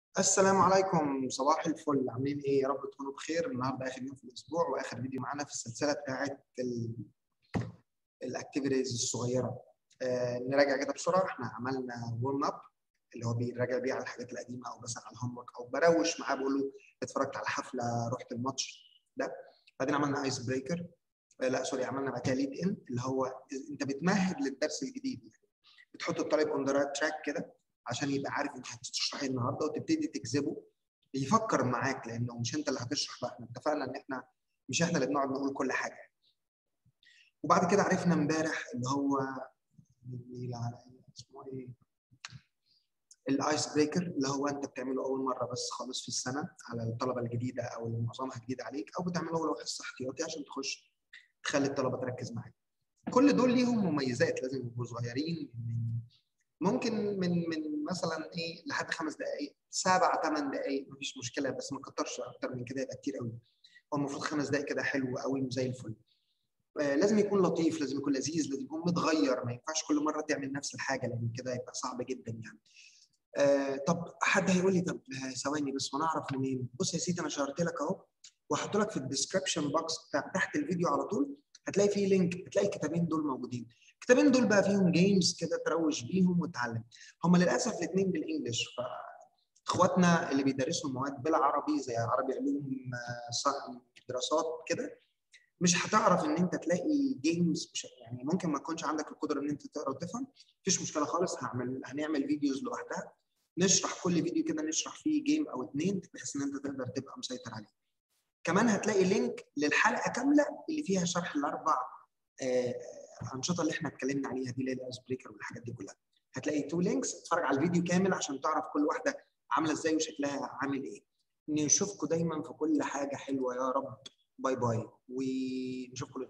السلام عليكم صباح الفل عاملين ايه يا رب تكونوا بخير النهارده اخر يوم في الاسبوع واخر فيديو معانا في السلسله بتاعت الاكتيفيتيز الصغيره آه نراجع كده بسرعه احنا عملنا ورم اب اللي هو بيراجع بيه على الحاجات القديمه او مثلا على الهوم او بروش معاه بقول له اتفرجت على حفله رحت الماتش ده بعدين عملنا ايس بريكر آه لا سوري عملنا بعد كده ليد ان اللي هو انت بتمهد للدرس الجديد يعني بتحط الطالب اون ذا تراك كده عشان يبقى عارف انت هتشرح النهارده وتبتدي تجذبه يفكر معاك لانه مش انت اللي هتشرح بقى احنا اتفقنا ان احنا مش احنا اللي بنقعد نقول كل حاجه وبعد كده عرفنا امبارح اللي هو اسمه ايه الايس بريكر اللي هو انت بتعمله اول مره بس خالص في السنه على الطلبه الجديده او اللي معظمها جديد عليك او بتعمله لو حصه احتياطي عشان تخش تخلي الطلبه تركز معاك كل دول ليهم مميزات لازم يبقوا صغيرين من ممكن من من مثلا ايه لحد خمس دقائق سبع ثمان دقائق مفيش مشكله بس ما كترش اكتر من كده يبقى كتير قوي هو المفروض خمس دقائق كده حلو قوي وزي الفل آه لازم يكون لطيف لازم يكون لذيذ لازم يكون متغير ما ينفعش كل مره تعمل نفس الحاجه لان كده يبقى صعب جدا يعني آه طب حد هيقول لي طب ثواني بس وانا اعرف منين بص يا سيدي انا شرحت لك اهو وهحط لك في الديسكربشن بوكس بتاع تحت الفيديو على طول هتلاقي فيه لينك هتلاقي الكتابين دول موجودين الكتابين دول بقى فيهم جيمز كده تروج بيهم وتتعلم هم للاسف الاثنين بالانجلش ف اخواتنا اللي بيدرسوا مواد بالعربي زي عربي علوم دراسات كده مش هتعرف ان انت تلاقي جيمز يعني ممكن ما تكونش عندك القدره ان انت تقرا وتفهم مفيش مشكله خالص هعمل هنعمل فيديوز لوحدها نشرح كل فيديو كده نشرح فيه جيم او اثنين بحيث ان انت تقدر تبقى مسيطر عليه كمان هتلاقي لينك للحلقه كامله اللي فيها شرح الاربع الانشطه اللي احنا اتكلمنا عليها دي اللي هي الايس بريكر والحاجات دي كلها هتلاقي تو لينكس اتفرج على الفيديو كامل عشان تعرف كل واحده عامله ازاي وشكلها عامل ايه نشوفكم دايما في كل حاجه حلوه يا رب باي باي ونشوفكم